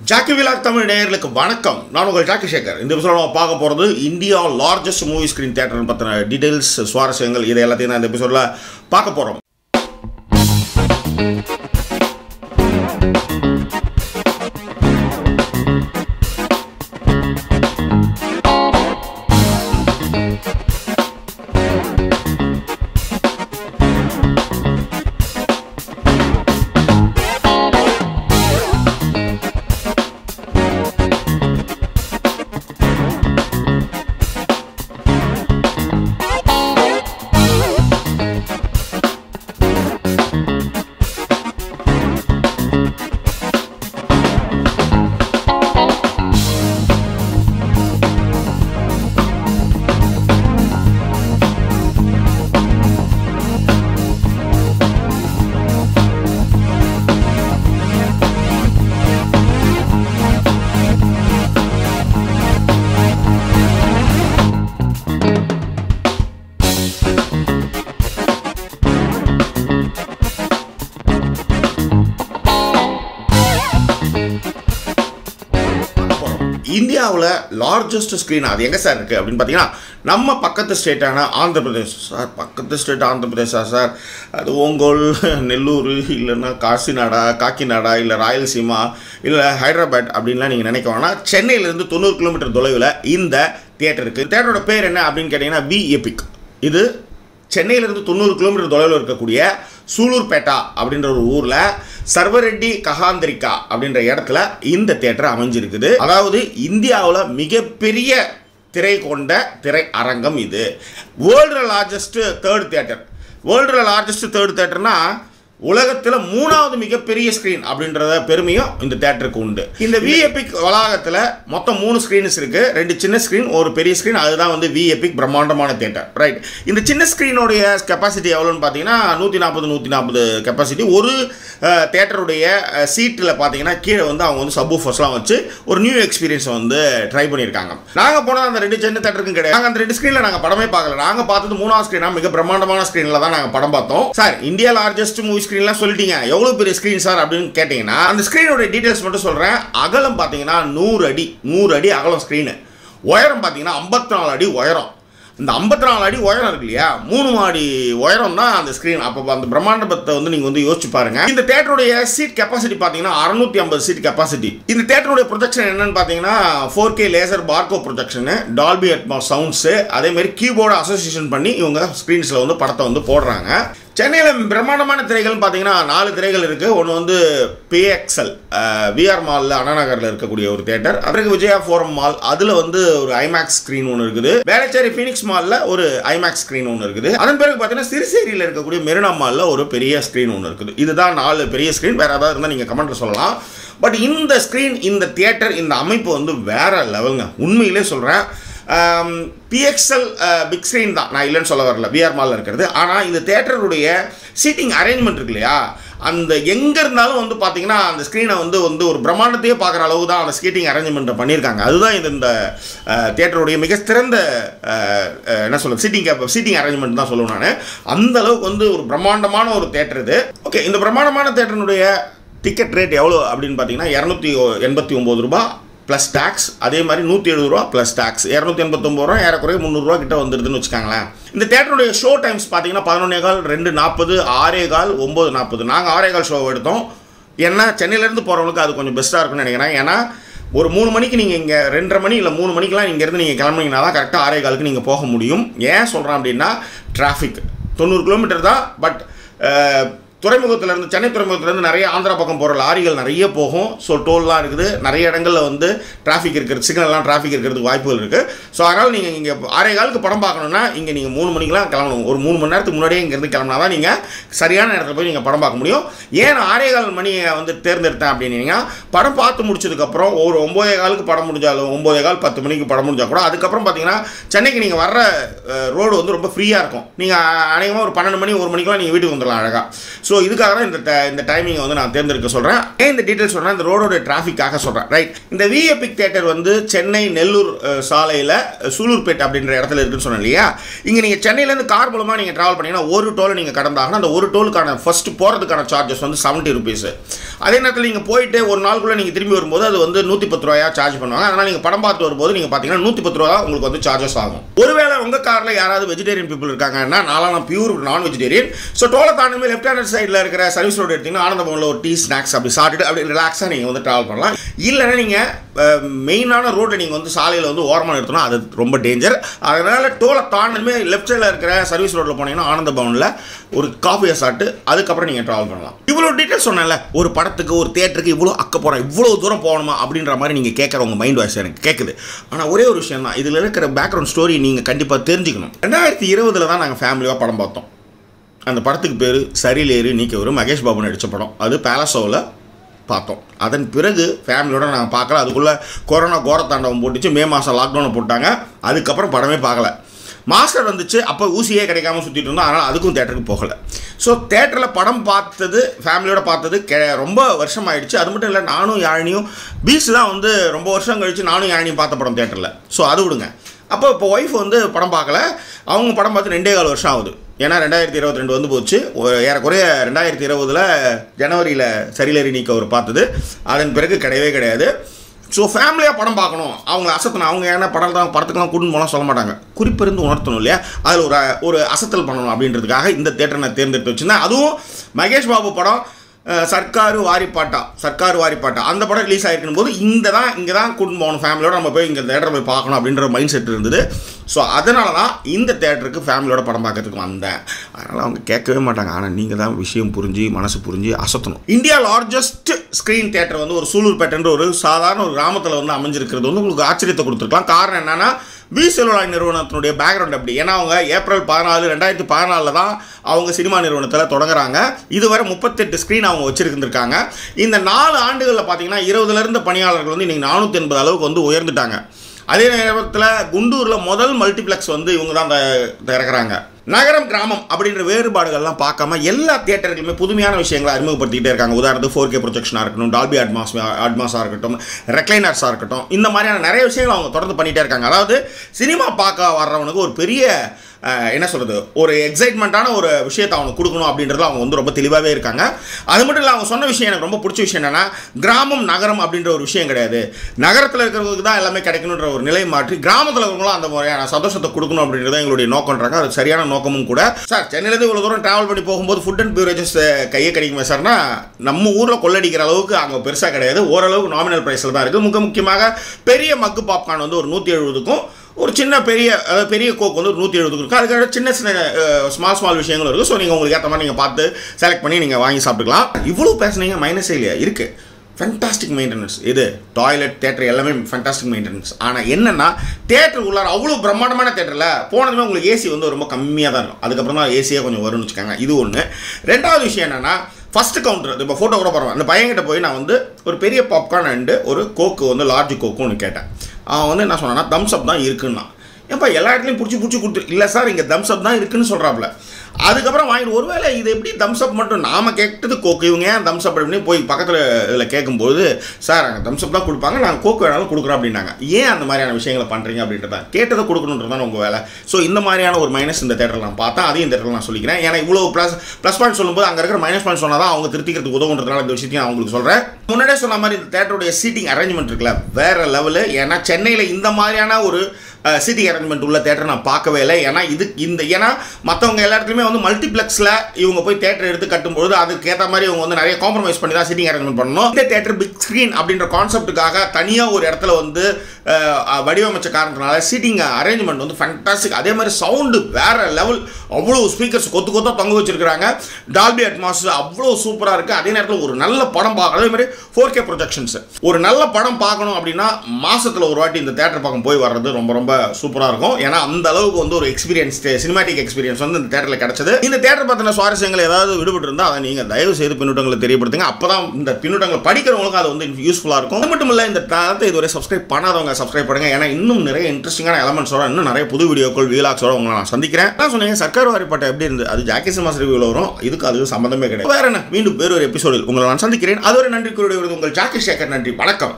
Jackie vlog Tamil நேயர்களுக்கு வணக்கம் நான் உங்கள் ஜாக்கி சேகர் இந்த எபிசோட நம்ம பார்க்க போகிறது India largest movie screen theatre பற்றின டீடைல்ஸ் சுவாரஸ்யங்கள் இதை எல்லாத்தையும் தான் இந்த எபிசோடில் பார்க்க போகிறோம் இந்தியாவில் லார்ஜஸ்ட் ஸ்க்ரீன் அது எங்கே சார் இருக்குது அப்படின்னு பார்த்தீங்கன்னா நம்ம பக்கத்து ஸ்டேட்டான ஆந்திர பிரதேஷ் சார் பக்கத்து ஸ்டேட் ஆந்திர பிரதேசா சார் அது ஒங்கோல் நெல்லூர் இல்லைன்னா காசிநாடா காக்கிநாடா இல்லை ராயலசீமா இல்லை ஹைதராபாத் அப்படின்லாம் நீங்கள் நினைக்க வேணாம் சென்னையிலேருந்து தொண்ணூறு கிலோமீட்டர் தொலைவில் இந்த தியேட்டர் இருக்குது தியேட்டரோட பேர் என்ன அப்படின்னு கேட்டிங்கன்னா வி எபிக் இது சென்னையிலிருந்து தொண்ணூறு கிலோமீட்டர் தொலைவில் இருக்கக்கூடிய சூலூர்பேட்டா அப்படின்ற ஒரு ஊரில் சர்வரெட்டி ககாந்திரிகா அப்படின்ற இடத்துல இந்த தேட்டர் அமைஞ்சிருக்குது அதாவது இந்தியாவில் மிகப்பெரிய திரை கொண்ட திரை அரங்கம் இது world largest third theatre world largest third தேட்டர்னா உலகத்தில் மூணாவது மிகப்பெரிய ஸ்க்ரீன் அப்படின்றத பெருமையும் இந்த தேட்டருக்கு உண்டு இந்த விஎபிக் வளாகத்தில் மொத்தம் மூணு ஸ்க்ரீன்ஸ் இருக்கு ரெண்டு சின்ன ஸ்க்ரீன் ஒரு பெரிய ஸ்க்ரீன் அதுதான் வந்து விஎபிக் பிரம்மாண்டமான தேட்டர் ரைட் இந்த சின்ன ஸ்க்ரீனோடைய கெப்பாசிட்டி எவ்வளோன்னு பார்த்தீங்கன்னா நூற்றி நாற்பது நூற்றி நாற்பது கெப்பாசிட்டி ஒரு தேட்டருடைய சீட்டில் பார்த்தீங்கன்னா கீழே வந்து அவங்க வந்து சப் ஃபர்ஸ்ட்லாம் வச்சு ஒரு நியூ எக்ஸ்பீரியன்ஸை வந்து ட்ரை பண்ணியிருக்காங்க நாங்கள் போனால் அந்த ரெண்டு சின்ன தேட்டருக்கும் கிடையாது நாங்கள் அந்த ரெண்டு ஸ்க்ரீனில் நாங்கள் படமே பார்க்கல நாங்கள் பார்த்தது மூணாவது ஸ்க்ரீனாக மிக பிரம்மாண்டமான ஸ்க்ரீனில் தான் நாங்கள் படம் பார்த்தோம் சார் இந்தியா லார்ஜஸ்ட் மூவி ஸ்க்ரீன்லாம் சொல்லிட்டீங்க எவ்வளோ பெரிய ஸ்க்ரீன் சார் அப்படின்னு கேட்டிங்கன்னா அந்த ஸ்க்ரீனோட டீட்டெயில்ஸ் மட்டும் சொல்கிறேன் அகலம் பார்த்தீங்கன்னா நூறு அடி நூறு அடி அகலம் ஸ்க்ரீனு உயரம் பார்த்தீங்கன்னா ஐம்பத்தி நாலு அடி உயரம் இந்த ஐம்பத்தி நாலு அடி உயரம் இருக்கு இல்லையா மூணு மாடி உயரம் தான் அந்த ஸ்க்ரீன் அப்போ அந்த பிரம்மாண்டத்தை வந்து நீங்கள் வந்து யோசிச்சு பாருங்க இந்த தேட்டருடைய சீட் கெப்பாசிட்டி பார்த்தீங்கன்னா அறுநூத்தி ஐம்பது சீட் கெப்பாசிட்டி இந்த தேட்டருடைய ப்ரொஜெக்ஷன் என்னன்னு பார்த்தீங்கன்னா four K laser Barco projection Dolby Atmos sounds அதே மாதிரி கீபோர்டு அசோசியேஷன் பண்ணி இவங்க ஸ்க்ரீன்ஸில் வந்து படத்தை வந்து போடுறாங்க சென்னையில் பிரம்மாண்டமான திரைகள்னு பார்த்தீங்கன்னா நாலு திரைகள் இருக்குது ஒன்று வந்து பிஎக்ஸ்எல் விஆர் மாலில் அண்ணாநகரில் இருக்கக்கூடிய ஒரு தேட்டர் அதற்கு விஜயா ஃபோரம் மால் அதில் வந்து ஒரு ஐமேக்ஸ் ஸ்க்ரீன் ஒன்று இருக்குது வேளச்சேரி ஃபீனிக்ஸ் மாலில் ஒரு ஐமேக்ஸ் ஸ்க்ரீன் ஒன்று இருக்குது அதன் பிறகு பார்த்தீங்கன்னா சிறுசேரியில் இருக்கக்கூடிய மெரினா மாலில் ஒரு பெரிய ஸ்க்ரீன் ஒன்று இருக்குது இதுதான் நாலு பெரிய ஸ்க்ரீன் வேறு ஏதாவது இருந்தால் நீங்கள் கமெண்ட்டில் சொல்லலாம் பட் இந்த ஸ்க்ரீன் இந்த தியேட்டர் இந்த அமைப்பு வந்து வேற லெவலுங்க உண்மையிலே சொல்கிறேன் பிஎக்ஸ்எல் பிக் ஸ்க்ரீன் தான் நான் இல்லைன்னு சொல்ல வரல விஆர் மாலில் இருக்கிறது ஆனால் இந்த தேட்டருடைய சீட்டிங் அரேஞ்ச்மெண்ட் இருக்கு இல்லையா அந்த எங்கே இருந்தாலும் வந்து பார்த்தீங்கன்னா அந்த ஸ்க்ரீனை வந்து வந்து ஒரு பிரம்மாண்டத்தையே பார்க்குற அளவு தான் அந்த ஸ்கீட்டிங் அரேஞ்ச்மெண்ட்டை பண்ணியிருக்காங்க அதுதான் இது இந்த தேட்டருடைய மிக சிறந்த என்ன சொல்ல சீட்டிங் கேப் சீட்டிங் அரேஞ்ச்மெண்ட் தான் சொல்லுவேன் நான் அந்த அளவுக்கு வந்து ஒரு பிரம்மாண்டமான ஒரு தேட்டர் இது ஓகே இந்த பிரம்மாண்டமான தேட்டருடைய டிக்கெட் ரேட் எவ்வளோ அப்படின்னு பார்த்தீங்கன்னா இரநூத்தி எண்பத்தி ஒம்பது ரூபா ப்ளஸ் டேக்ஸ் அதே மாதிரி நூற்றி எழுபது ரூபா ப்ளஸ் டேக்ஸ் இரநூத்தி எண்பத்தொம்பது ரூபா ஏறக்குறைய முந்நூறுரூவா கிட்ட வந்துருதுன்னு வச்சுக்காங்களேன் இந்த தேட்டருடைய ஷோ டைம்ஸ் பார்த்தீங்கன்னா பதினொன்னே கால் ரெண்டு நாற்பது ஆறே கால் ஒம்பது நாற்பது நாங்கள் ஆறே கால் ஷோ எடுத்தோம் ஏன்னா சென்னையிலேருந்து போகிறவங்களுக்கு அது கொஞ்சம் பெஸ்ட்டாக இருக்கும்னு நினைக்கிறேன் ஏன்னா ஒரு மூணு மணிக்கு நீங்கள் இங்கே ரெண்டரை மணி இல்லை மூணு மணிக்கெலாம் இங்கேருந்து நீங்கள் கிளம்புனீங்கன்னா தான் கரெக்டாக ஆறே காலுக்கு நீங்கள் போக முடியும் ஏன் சொல்கிறேன் அப்படின்னா டிராஃபிக் தொண்ணூறு கிலோமீட்டர் தான் பட் துறைமுகத்திலேருந்து சென்னை துறைமுகத்திலேருந்து நிறைய ஆந்திரா பக்கம் போகிற லாரிகள் நிறைய போகும் ஸோ டோல்லாம் இருக்குது நிறைய இடங்களில் வந்து டிராஃபிக் இருக்கிறது சிக்னல்லாம் டிராஃபிக் இருக்கிறதுக்கு வாய்ப்புகள் இருக்குது ஸோ அதனால் நீங்கள் இங்கே ஆறே காலுக்கு படம் பார்க்கணுன்னா இங்கே நீங்கள் மூணு மணிக்கெலாம் கிளம்பணும் ஒரு மூணு மணி நேரத்துக்கு முன்னாடியே இங்கேருந்து கிளம்புனா தான் நீங்கள் சரியான இடத்துல போய் நீங்கள் படம் பார்க்க முடியும் ஏன் ஆறே கால் மணியை வந்து தேர்ந்தெடுத்தேன் அப்படின்னீங்கன்னா படம் பார்த்து முடிச்சதுக்கப்புறம் ஒரு ஒம்போதே காலுக்கு படம் முடிஞ்சாலும் ஒம்போதே கால் பத்து மணிக்கு படம் முடிஞ்சால் கூட அதுக்கப்புறம் பார்த்தீங்கன்னா சென்னைக்கு நீங்கள் வர்ற ரோடு வந்து ரொம்ப ஃப்ரீயாக இருக்கும் நீங்கள் அநேகமாக ஒரு பன்னெண்டு மணி ஒரு மணிக்கெலாம் நீங்கள் வீட்டுக்கு வந்துடலாம் அழகாக ஸோ இதுக்காக தான் இந்த இந்த டைமிங்கை வந்து நான் தேர்ந்தெடுக்க சொல்கிறேன் ஏன் இந்த டீட்டெயில் சொல்கிறேன் இந்த ரோடோட டிராஃபிக்காக சொல்கிறேன் ரைட் இந்த விஎபிக் தேட்டர் வந்து சென்னை நெல்லூர் சாலையில் சூலூர்பேட் அப்படின்ற இடத்துல இருக்குன்னு சொன்னேன் இல்லையா இங்கே நீங்கள் சென்னையிலேருந்து கார் மூலமாக நீங்கள் ட்ராவல் பண்ணீங்கன்னா ஒரு டோலை நீங்கள் கடந்தாங்கன்னா அந்த ஒரு டோலுக்கான ஃபர்ஸ்ட் போகிறதுக்கான சார்ஜஸ் வந்து செவன்ட்டி ருபீஸ் அதே நேரத்தில் நீங்கள் போயிட்டு ஒரு நாளுக்குள்ளே நீங்கள் திரும்பி வரும்போது அது வந்து நூற்றி பத்து ரூபாயா சார்ஜ் பண்ணுவாங்க அதனால் நீங்கள் படம் பார்த்து வரும்போது நீங்கள் பார்த்தீங்கன்னா நூற்றி பத்து ரூபா உங்களுக்கு வந்து சார்ஜஸ் ஆகும் ஒருவேளை உங்கள் காரில் யாராவது வெஜிடேரியன் பீப்புள் இருக்காங்கன்னா நான்லாம் பியூர் நான் வெஜிடேரியன் ஸோ டோலை தாண்டுமே லெஃப்ட் ஹேண்ட் சைடில் இருக்கிற சர்வீஸ் ரோடு எடுத்தீங்கன்னா ஆனந்த பவனில் ஒரு டீ ஸ்நாக்ஸ் அப்படி சாப்பிட்டுட்டு அப்படி ரிலாக்ஸாக நீங்கள் வந்து ட்ராவல் பண்ணலாம் இல்லைன்னா நீங்கள் மெயினான ரோட்டை நீங்கள் வந்து சாலையில் வந்து ஓரமாக நிறுத்தணும் அது ரொம்ப டேஞ்சர் அதனால் டோலை தாண்டமே லெஃப்ட் சைடில் இருக்கிற சர்வீஸ் ரோட்டில் போனீங்கன்னா ஆனந்த பவனில் ஒரு காஃபியை சாப்பிட்டு அதுக்கப்புறம் நீங்கள் ட்ராவல் பண்ணலாம் இவ்வளோ டீட்டெயில்ஸ் சொன்னேன்ல ஒரு படத்துக்கு ஒரு தேட்டருக்கு இவ்வளோ அக்க போகிறோம் இவ்வளோ தூரம் போகணுமா அப்படின்ற மாதிரி நீங்கள் கேட்குற உங்கள் மைண்ட் வாய்ஸ் எனக்கு கேட்குது ஆனால் ஒரே ஒரு விஷயம் தான் இதில் இருக்கிற பேக்ரவுண்ட் ஸ்டோரி நீங்கள் கண்டிப்பாக தெரிஞ்சுக்கணும் ரெண்டாயிரத்தி இருபதில் தான் நாங்கள் ஃபேமிலியாக படம் பார்த்தோம் அந்த படத்துக்கு பேர் சரிலேறு நீக்கவர் மகேஷ் பாபு நடித்த படம் அது பேலஸோவில் பார்த்தோம் அதன் பிறகு ஃபேமிலியோட நாங்கள் பார்க்கல அதுக்குள்ளே கொரோனா கோரத்தாண்டவம் போட்டுச்சு மே மாதம் லாக்டவுனை போட்டாங்க அதுக்கப்புறம் படமே பார்க்கல மாஸ்டர் வந்துச்சு அப்போ ஊசியே கிடைக்காம சுற்றிட்டு இருந்தோம் அதனால் அதுக்கும் தேட்டருக்கு போகலை ஸோ தேட்டரில் படம் பார்த்தது ஃபேமிலியோட பார்த்தது கெ ரொம்ப வருஷம் ஆயிடுச்சு அது மட்டும் இல்லை நானும் யாழினியும் பீச் தான் வந்து ரொம்ப வருஷம் கழிச்சு நானும் யாழினியும் பார்த்த படம் தேட்டரில் ஸோ அது விடுங்க அப்போ இப்போ ஒய்ஃப் வந்து படம் பார்க்கல அவங்க படம் பார்த்து ரெண்டே கால் வருஷம் ஆகுது ஏன்னா ரெண்டாயிரத்தி இருபத்தி ரெண்டு வந்து போச்சு ஒரு ஏறக்குறைய ரெண்டாயிரத்தி இருபதில் ஜனவரியில் சரிலேறி நீக்க ஒரு பார்த்தது அதன் பிறகு கிடையவே கிடையாது ஸோ ஃபேமிலியாக படம் பார்க்கணும் அவங்க அசத்தணும் அவங்க ஏன்னா படம் தான் படத்துக்கெல்லாம் கூட்டின்னு போனால் சொல்ல மாட்டாங்க குறிப்பிருந்து உணர்த்தணும் இல்லையா அதில் ஒரு ஒரு அசத்தல் பண்ணணும் அப்படின்றதுக்காக இந்த தேட்டரை நான் தேர்ந்தெடுத்து வச்சுருந்தேன் அதுவும் மகேஷ் பாபு படம் அஹ், சர்க்காரு வாரிப்பாட்டா சர்க்காரு வாரிப்பாட்டா அந்த படம் ரிலீஸ் ஆகிருக்கும் போது இந்த தான் இங்கே தான் கூட்டின்னு போகணும் ஃபேமிலியோட நம்ம போய் இங்கே தேட்டரை போய் பார்க்கணும் அப்படின்ற மைண்ட் செட் இருந்தது ஸோ அதனால தான் இந்த தேட்டருக்கு ஃபேமிலியோட படம் பார்க்கறதுக்கு வந்தேன் அதனால் அவங்க கேட்கவே மாட்டாங்க ஆனால் நீங்கள் தான் விஷயம் புரிஞ்சு மனசு புரிஞ்சு அசத்தணும் இந்தியா லார்ஜஸ்ட் ஸ்க்ரீன் தேட்டர் வந்து ஒரு சூலூர்பேட்டைன்ற ஒரு சாதாரண ஒரு கிராமத்தில் வந்து அமைஞ்சிருக்கிறது வந்து உங்களுக்கு ஆச்சரியத்தை கொடுத்துருக்கலாம் காரணம் என்னன்னா வி செல்வலாய் நிறுவனத்தினுடைய பேக்ரவுண்ட் அப்படி ஏன்னா அவங்க ஏப்ரல் பதினாலு ரெண்டாயிரத்தி பதினாலில் தான் அவங்க சினிமா நிறுவனத்தில் தொடங்குறாங்க இதுவரை முப்பத்தெட்டு ஸ்க்ரீன் அவங்க வச்சிருந்துருக்காங்க இந்த நாலு ஆண்டுகளில் பார்த்தீங்கன்னா இருபதுலேருந்து பணியாளர்கள் வந்து இன்றைக்கி நானூற்றி எண்பது அளவுக்கு வந்து உயர்ந்துட்டாங்க அதே நேரத்தில் குண்டூரில் முதல் மல்டிப்ளெக்ஸ் வந்து இவங்க தான் த- திறக்கறாங்க நகரம் கிராமம் அப்படின்ற வேறுபாடுகள்லாம் பார்க்காம எல்லா தியேட்டர்களுமே புதுமையான விஷயங்களை அறிமுகப்படுத்திக்கிட்டே இருக்காங்க உதாரணத்துக்கு ஃபோர் கே ப்ரொஜெக்ஷனாக இருக்கட்டும் டால்பி அட்மாஸ் அட்மாஸாக இருக்கட்டும் ரெக்ளைனர்ஸாக இருக்கட்டும் இந்த மாதிரியான நிறைய விஷயங்கள் அவங்க தொடர்ந்து பண்ணிகிட்டே இருக்காங்க அதாவது சினிமா பார்க்க வர்றவனுக்கு ஒரு பெரிய அஹ், என்ன சொல்கிறது ஒரு எக்ஸைட்மெண்ட்டான ஒரு விஷயத்தை அவனுக்கு கொடுக்கணும் அப்படின்றதுல அவங்க வந்து ரொம்ப தெளிவாகவே இருக்காங்க அது மட்டும் இல்லை அவங்க சொன்ன விஷயம் எனக்கு ரொம்ப பிடிச்ச விஷயம் என்னென்னா கிராமம் நகரம் அப்படின்ற ஒரு விஷயம் கிடையாது நகரத்தில் இருக்கிறவங்களுக்கு தான் எல்லாமே கிடைக்கணுன்ற ஒரு நிலை மாற்றி கிராமத்தில் இருக்கிறவங்களும் அந்த முறையான சந்தோஷத்தை கொடுக்கணும் அப்படின்றது எங்களுடைய நோக்கம்ன்றாங்க அது சரியான நோக்கமும் கூட சார் சென்னையிலேருந்து இவ்வளோ தூரம் ட்ராவல் பண்ணி போகும்போது ஃபுட் அண்ட் பியூரேஜஸ் கையே கிடைக்குமே சார்னா நம்ம ஊரில் கொள்ளடிக்கிற அளவுக்கு அங்கே பெருசாக கிடையாது ஓரளவுக்கு நாமினல் ப்ரைஸில் தான் இருக்குது மிக முக்கியமாக பெரிய மக்கு பாப்கார்ன் வந்து ஒரு நூற்றி எழுபதுக்கும் ஒரு சின்ன பெரிய அதாவது பெரிய கோக் வந்து ஒரு நூற்றி எழுபதுக்கு இருக்குது அதுக்காக சின்ன சின்ன ஸ்மால் ஸ்மால் விஷயங்களும் இருக்குது ஸோ நீங்கள் உங்களுக்கு ஏற்ற மாதிரி நீங்கள் பார்த்து செலக்ட் பண்ணி நீங்கள் வாங்கி சாப்பிட்டுக்கலாம் இவ்வளோ பேசுனீங்க மைனஸே இல்லையா இருக்குது ஃபென்டாஸ்டிக் மெயின்டெனன்ஸ் இது டாய்லெட் தேட்டர் எல்லாமே ஃபென்டாஸ்டிக் மெயின்டெனன்ஸ் ஆனால் என்னென்னா தேட்டர் உள்ளார அவ்வளோ பிரம்மாண்டமான தேட்டரில் போனதுமே உங்களுக்கு ஏசி வந்து ரொம்ப கம்மியாக தான் இருக்கும் அதுக்கப்புறம் தான் ஏசியாக கொஞ்சம் வரும்னு வச்சுக்கோங்க இது ஒன்று ரெண்டாவது விஷயம் என்னென்னா ஃபஸ்ட்டு கவுண்டர் இப்போ ஃபோட்டோ கூட போகிறோம் அந்த பையன்கிட்ட போய் நான் வந்து ஒரு பெரிய பாப்கார்ன் அண்டு ஒரு கோக்கு வந்து லார்ஜ் கோக்கு ஒன்று கேட்டேன் அவன் வந்து என்ன சொன்னான்னா தம்ஸ் அப் தான் இருக்குன்னா ஏப்பா எல்லா இடத்துலையும் பிடிச்சி பிடிச்சி கொடுத்து இல்லை சார் இங்கே தம்ஸ் அப் தான் இருக்குன்னு சொல்கிறாப்புல அதுக்கப்புறம் வாங்கிட்டு ஒருவேளை இது எப்படி தம்ஸ் அப் மட்டும் நாம கேட்டது கோக்கு இவங்க ஏன் தம்ஸ் அப் அப்படின்னு போய் பக்கத்தில் இதில் கேட்கும்போது சார் அங்கே தம்ஸ் அப் தான் கொடுப்பாங்க நாங்கள் கோக்கு வேணாலும் கொடுக்குறோம் அப்படின்னாங்க ஏன் அந்த மாதிரியான விஷயங்களை பண்ணுறீங்க அப்படின்றத கேட்டதை கொடுக்கணுன்றதான் உங்கள் வேலை ஸோ இந்த மாதிரியான ஒரு மைனஸ் இந்த தேட்டரில் நான் பார்த்தேன் அதையும் இந்த தேட்டரில் நான் சொல்லிக்கிறேன் ஏன்னா இவ்வளோ ப்ளஸ் ப்ளஸ் பாயிண்ட் சொல்லும்போது அங்கே இருக்கிற மைனஸ் பாயிண்ட் சொன்னால் தான் அவங்க திருத்திக்கிறதுக்கு உதவுன்றதுனால இந்த விஷயத்தையும் நான் உங்களுக்கு சொல்கிறேன் முன்னாடியே சொன்ன மாதிரி இந்த தேட்டருடைய சீட்டிங் அரேஞ்ச்மெண்ட் இருக்குல்ல வேற லெவலு ஏன்னா சென்னையில் இந்த மாதிரியான ஒரு சீட்டிங் அரேஞ்ச்மெண்ட் உள்ள தேட்டர் நான் பார்க்கவே இல்லை ஏன்னா இது இந்த ஏன்னா மற்றவங்க எல்லா இடத்துலையுமே வந்து மல்டிப்ளெக்ஸில் இவங்க போய் தேட்டர் எடுத்து கட்டும்போது அதுக்கு ஏற்ற மாதிரி இவங்க வந்து நிறைய காம்ப்ரமைஸ் பண்ணி தான் சீட்டிங் அரேஞ்ச்மெண்ட் பண்ணணும் இந்த தேட்டர் பிக் ஸ்க்ரீன் அப்படின்ற கான்செப்ட்டுக்காக தனியாக ஒரு இடத்துல வந்து அஹ், அஹ், வடிவமைச்ச காரணத்தினால சீட்டிங் அரேஞ்ச்மெண்ட் வந்து ஃபேண்டாஸ்டிக் அதே மாதிரி சவுண்டு வேற லெவல் அவ்வளோ ஸ்பீக்கர்ஸ் கொத்து கொத்தா தொங்க வச்சிருக்காங்க டால்பி அட்மாஸ் அவ்வளோ சூப்பராக இருக்குது அதே நேரத்தில் ஒரு நல்ல படம் பார்க்க அதே மாதிரி ஃபோர் கே ப்ரொஜெக்ஷன்ஸ் ஒரு நல்ல படம் பார்க்கணும் அப்படின்னா மாசத்துல ஒரு வாட்டி இந்த தேட்டர் பக்கம் போய் வர்றது ரொம்ப ரொம்ப சூப்பராக இருக்கும் ஏன்னா அந்த அளவுக்கு வந்து ஒரு எக்ஸ்பீரியன்ஸ் சினிமாட்டிக் எக்ஸ்பீரியன்ஸ் வந்து இந்த தேட்டரில் கிடைச்சது இந்த தேட்டர் பற்றின சுவாரஸ்யங்கள் ஏதாவது விடுபட்டு இருந்தால் அதை நீங்கள் தயவு செய்து பின்னூட்டங்களை தெரியப்படுத்துங்க அப்போ தான் இந்த பின்னூட்டங்களை படிக்கிறவங்களுக்கு அது வந்து யூஸ்ஃபுல்லாக இருக்கும் அது மட்டும் இல்லை இந்த தளத்தை இதுவரை சப்ஸ்கிரைப் பண்ணாதவங்க சப்ஸ்கிரைப் பண்ணுங்க ஏன்னா இன்னும் நிறைய இன்ட்ரெஸ்டிங்கான எலமெண்ட்ஸோட இன்னும் நிறைய புது வீடியோக்கள் வீலாக்ஸோட உங்களை நான் சந்திக்கிறேன் நான் சொன்னீங்க சர்க்கார் வாரிப்பட்ட எப்படி இருந்து அது ஜாக்கி சினிமாஸ் ரிவியூவில் வரும் இதுக்கு அது சம்பந்தமே கிடையாது வேற என்ன மீண்டும் வேறு ஒரு எபிசோடில் உங்களை நான் சந்திக்கிறேன் அதுவரை நன்றி கூறிய உங்கள் ஜாக்கி சேகர் நன்றி வணக்கம்